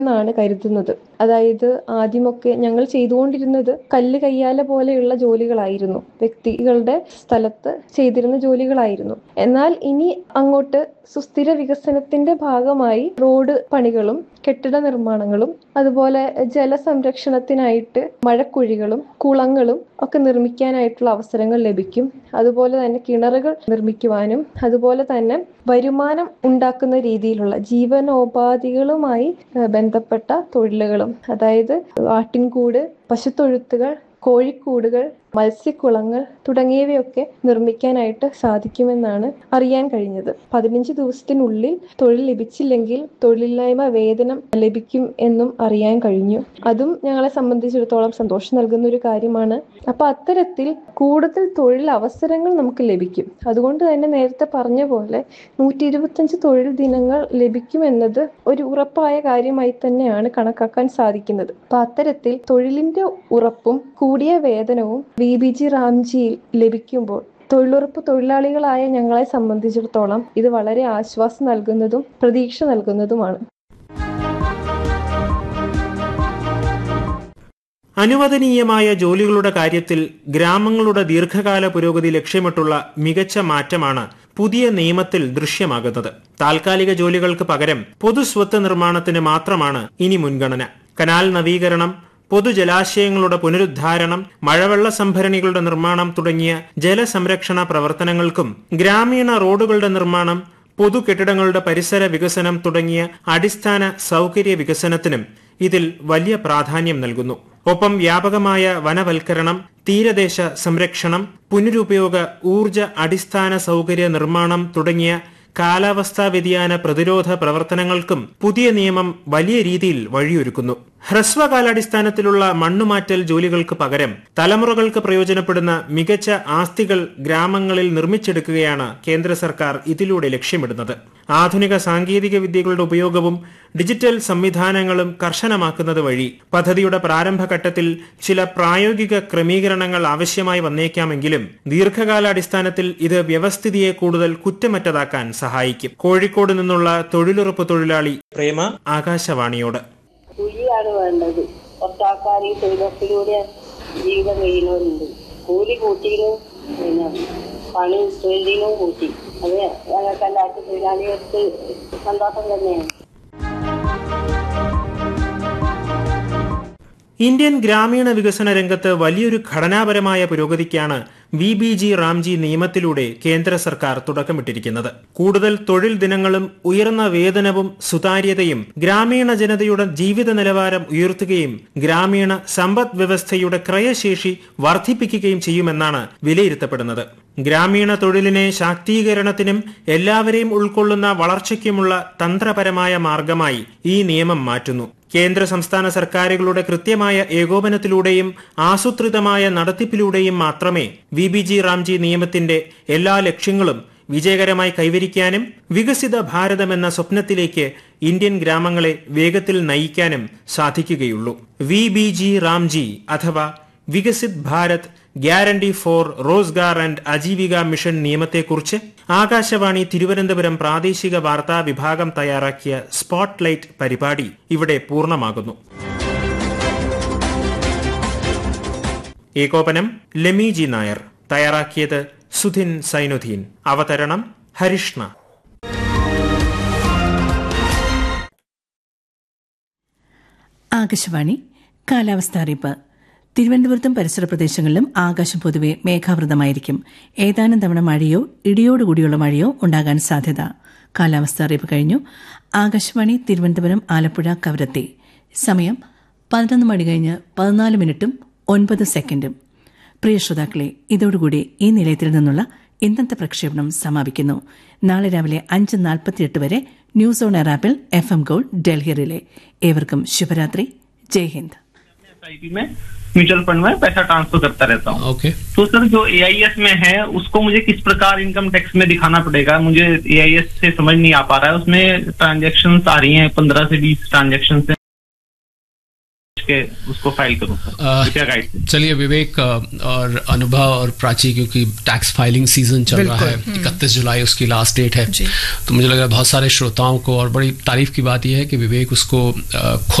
എന്നാണ് കരുതുന്നത് അതായത് ആദ്യമൊക്കെ ഞങ്ങൾ ചെയ്തുകൊണ്ടിരുന്നത് കല്ല് കയ്യാല പോലെയുള്ള ജോലികളായിരുന്നു വ്യക്തികളുടെ സ്ഥലത്ത് ചെയ്തിരുന്ന ജോലികളായിരുന്നു എന്നാൽ ഇനി അങ്ങോട്ട് സുസ്ഥിര വികസനത്തിന്റെ ഭാഗമായി റോഡ് പണികളും കെട്ടിട നിർമ്മാണങ്ങളും അതുപോലെ ജലസംരക്ഷണത്തിനായിട്ട് മഴക്കുഴികളും കുളങ്ങളും ഒക്കെ നിർമ്മിക്കാനായിട്ടുള്ള അവസരങ്ങൾ ലഭിക്കും അതുപോലെ തന്നെ കിണറുകൾ നിർമ്മിക്കുവാനും അതുപോലെ തന്നെ വരുമാനം ഉണ്ടാക്കുന്ന രീതിയിലുള്ള ജീവനോപാധികളുമായി ഏഹ്, ബന്ധപ്പെട്ട തൊഴിലുകളും അതായത് ആട്ടിൻകൂട് പശുത്തൊഴുത്തുകൾ കോഴിക്കൂടുകൾ മത്സ്യക്കുളങ്ങൾ തുടങ്ങിയവയൊക്കെ നിർമ്മിക്കാനായിട്ട് സാധിക്കുമെന്നാണ് അറിയാൻ കഴിഞ്ഞത് പതിനഞ്ച് ദിവസത്തിനുള്ളിൽ തൊഴിൽ ലഭിച്ചില്ലെങ്കിൽ തൊഴിലില്ലായ്മ വേതനം ലഭിക്കും എന്നും അറിയാൻ കഴിഞ്ഞു അതും ഞങ്ങളെ സംബന്ധിച്ചിടത്തോളം സന്തോഷം നൽകുന്ന ഒരു കാര്യമാണ് അപ്പൊ അത്തരത്തിൽ കൂടുതൽ തൊഴിൽ അവസരങ്ങൾ നമുക്ക് ലഭിക്കും അതുകൊണ്ട് തന്നെ നേരത്തെ പറഞ്ഞ പോലെ നൂറ്റി ഇരുപത്തഞ്ച് തൊഴിൽ ദിനങ്ങൾ ലഭിക്കുമെന്നത് ഒരു ഉറപ്പായ കാര്യമായി തന്നെയാണ് കണക്കാക്കാൻ സാധിക്കുന്നത് അപ്പൊ അത്തരത്തിൽ തൊഴിലിന്റെ ഉറപ്പും കൂടിയ വേതനവും വി ബി ജി റാംജിയിൽ ലഭിക്കുമ്പോൾ തൊഴിലുറപ്പ് തൊഴിലാളികളായ ഞങ്ങളെ സംബന്ധിച്ചിടത്തോളം ഇത് വളരെ ആശ്വാസം നൽകുന്നതും പ്രതീക്ഷ നൽകുന്നതുമാണ് അനുവദനീയമായ ജോലികളുടെ കാര്യത്തിൽ ഗ്രാമങ്ങളുടെ ദീർഘകാല പുരോഗതി ലക്ഷ്യമിട്ടുള്ള മികച്ച മാറ്റമാണ് പുതിയ നിയമത്തിൽ ദൃശ്യമാകുന്നത് താൽക്കാലിക ജോലികൾക്ക് പകരം പൊതുസ്വത്ത് നിർമ്മാണത്തിന് മാത്രമാണ് ഇനി മുൻഗണന കനാൽ നവീകരണം പൊതുജലാശയങ്ങളുടെ പുനരുദ്ധാരണം മഴവെള്ള സംഭരണികളുടെ നിർമ്മാണം തുടങ്ങിയ ജലസംരക്ഷണ പ്രവർത്തനങ്ങൾക്കും ഗ്രാമീണ റോഡുകളുടെ നിർമ്മാണം പൊതു കെട്ടിടങ്ങളുടെ പരിസര വികസനം തുടങ്ങിയ അടിസ്ഥാന സൗകര്യ വികസനത്തിനും ഇതിൽ വലിയ പ്രാധാന്യം നൽകുന്നു ഒപ്പം വ്യാപകമായ വനവൽക്കരണം തീരദേശ സംരക്ഷണം പുനരുപയോഗ ഊർജ അടിസ്ഥാന സൗകര്യ നിർമ്മാണം തുടങ്ങിയ കാലാവസ്ഥാ വ്യതിയാന പ്രതിരോധ പ്രവർത്തനങ്ങൾക്കും പുതിയ നിയമം വലിയ രീതിയിൽ വഴിയൊരുക്കുന്നു ഹ്രസ്വകാലാടിസ്ഥാനത്തിലുള്ള മണ്ണുമാറ്റൽ ജോലികൾക്ക് പകരം തലമുറകൾക്ക് പ്രയോജനപ്പെടുന്ന മികച്ച ആസ്തികൾ ഗ്രാമങ്ങളിൽ നിർമ്മിച്ചെടുക്കുകയാണ് കേന്ദ്ര സർക്കാർ ഇതിലൂടെ ലക്ഷ്യമിടുന്നത് ആധുനിക സാങ്കേതിക വിദ്യകളുടെ ഉപയോഗവും ഡിജിറ്റൽ സംവിധാനങ്ങളും കർശനമാക്കുന്നത് വഴി പദ്ധതിയുടെ പ്രാരംഭഘട്ടത്തിൽ ചില പ്രായോഗിക ക്രമീകരണങ്ങൾ ആവശ്യമായി വന്നേക്കാമെങ്കിലും ദീർഘകാലാടിസ്ഥാനത്തിൽ ഇത് വ്യവസ്ഥിതിയെ കൂടുതൽ കുറ്റമറ്റതാക്കാൻ സഹായിക്കും കോഴിക്കോട് നിന്നുള്ള തൊഴിലുറപ്പ് തൊഴിലാളി പ്രേമ ആകാശവാണിയോട് കൂലിയാണ് വേണ്ടത് കുറച്ചാൾക്കാർ ഈ തൊഴിലുറപ്പിലൂടെ ജീവിതം കഴിയുന്നവരുണ്ട് കൂലി കൂട്ടിയും പിന്നെ പണി തൊഴിലിനും കൂട്ടി അത് ഞങ്ങൾക്ക് എല്ലാവർക്കും തൊഴിലാളികൾക്ക് സന്തോഷം തന്നെയാണ് ഇന്ത്യൻ ഗ്രാമീണ വികസന രംഗത്ത് വലിയൊരു ഘടനാപരമായ പുരോഗതിക്കാണ് വി ബി ജി റാംജി നിയമത്തിലൂടെ കേന്ദ്ര സർക്കാർ തുടക്കമിട്ടിരിക്കുന്നത് കൂടുതൽ തൊഴിൽ ദിനങ്ങളും ഉയർന്ന വേതനവും സുതാര്യതയും ഗ്രാമീണ ജനതയുടെ ജീവിത നിലവാരം ഉയർത്തുകയും ഗ്രാമീണ സമ്പദ് വ്യവസ്ഥയുടെ ക്രയശേഷി വർദ്ധിപ്പിക്കുകയും ചെയ്യുമെന്നാണ് വിലയിരുത്തപ്പെടുന്നത് ഗ്രാമീണ തൊഴിലിനെ ശാക്തീകരണത്തിനും എല്ലാവരെയും ഉൾക്കൊള്ളുന്ന വളർച്ചയ്ക്കുമുള്ള തന്ത്രപരമായ മാർഗമായി ഈ നിയമം മാറ്റുന്നു കേന്ദ്ര സംസ്ഥാന സർക്കാരുകളുടെ കൃത്യമായ ഏകോപനത്തിലൂടെയും ആസൂത്രിതമായ നടത്തിപ്പിലൂടെയും മാത്രമേ വി ബി ജി റാംജി നിയമത്തിന്റെ എല്ലാ ലക്ഷ്യങ്ങളും വിജയകരമായി കൈവരിക്കാനും വികസിത ഭാരതം എന്ന സ്വപ്നത്തിലേക്ക് ഇന്ത്യൻ ഗ്രാമങ്ങളെ വേഗത്തിൽ നയിക്കാനും സാധിക്കുകയുള്ളൂ വി ബി ജി റാംജി അഥവാ Viksit Bharat guarantee for Rozgar and Ajeevika mission നിയമത്തെക്കുറിച്ച് ആകാശവാണി തിരുവനന്തപുരം പ്രാദേശിക വാർത്താ വിഭാഗം തയ്യാറാക്കിയ സ്പോട്ട്ലൈറ്റ് പരിപാടി ഇവിടെ പൂർണ്ണമാകുന്നു ഏകോപനം ലെമി നായർ തയ്യാറാക്കിയത് സുധിൻ സൈനുദ്ദീൻ അവതരണം ഹരിഷ്ണ ആകാശവാണി കാലാവസ്ഥ അറിയിപ്പ് തിരുവനന്തപുരത്തും പരിസര പ്രദേശങ്ങളിലും ആകാശം പൊതുവെ മേഘാവൃതമായിരിക്കും ഏതാനും തവണ മഴയോ ഇടിയോടുകൂടിയുള്ള മഴയോ ഉണ്ടാകാൻ സാധ്യത കാലാവസ്ഥ അറിയിപ്പ് കഴിഞ്ഞു ആകാശവാണി തിരുവനന്തപുരം ആലപ്പുഴ കവരത്തി സമയം പതിനൊന്ന് മണി കഴിഞ്ഞ് പതിനാല് മിനിറ്റും ഒൻപത് സെക്കൻഡും പ്രിയ ശ്രോതാക്കളെ ഇതോടുകൂടി ഈ നിലയത്തിൽ നിന്നുള്ള ഇന്നത്തെ പ്രക്ഷേപണം സമാപിക്കുന്നു നാളെ രാവിലെ അഞ്ച് നാൽപ്പത്തിയെട്ട് വരെ ന്യൂസ് ഓൺ എയർ ആപ്പിൽ F M gold Delhi relay ഏവർക്കും ശുഭരാത്രി ജയ് ഹിന്ദ് एसआईपी में म्यूचुअल फंड में पैसा ट्रांसफर करता रहता हूँ ओके तो सर जो एआईएस में है उसको मुझे किस प्रकार इनकम टैक्स में दिखाना पड़ेगा मुझे एआईएस से समझ नहीं आ पा रहा है उसमें ट्रांजेक्शन आ रही हैं पंद्रह से बीस ट्रांजेक्शन करके उसको फाइल करूं सर अ, कृपया गाइड कीजिए। चलिए विवेक अ, और अनुभव और प्राची क्योंकि टैक्स फाइलिंग सीजन चल रहा है इकतीस जुलाई उसकी लास्ट डेट है जी। तो मुझे लग रहा है बहुत सारे श्रोताओं को और बड़ी तारीफ की बात यह है कि विवेक उसको अ, खुद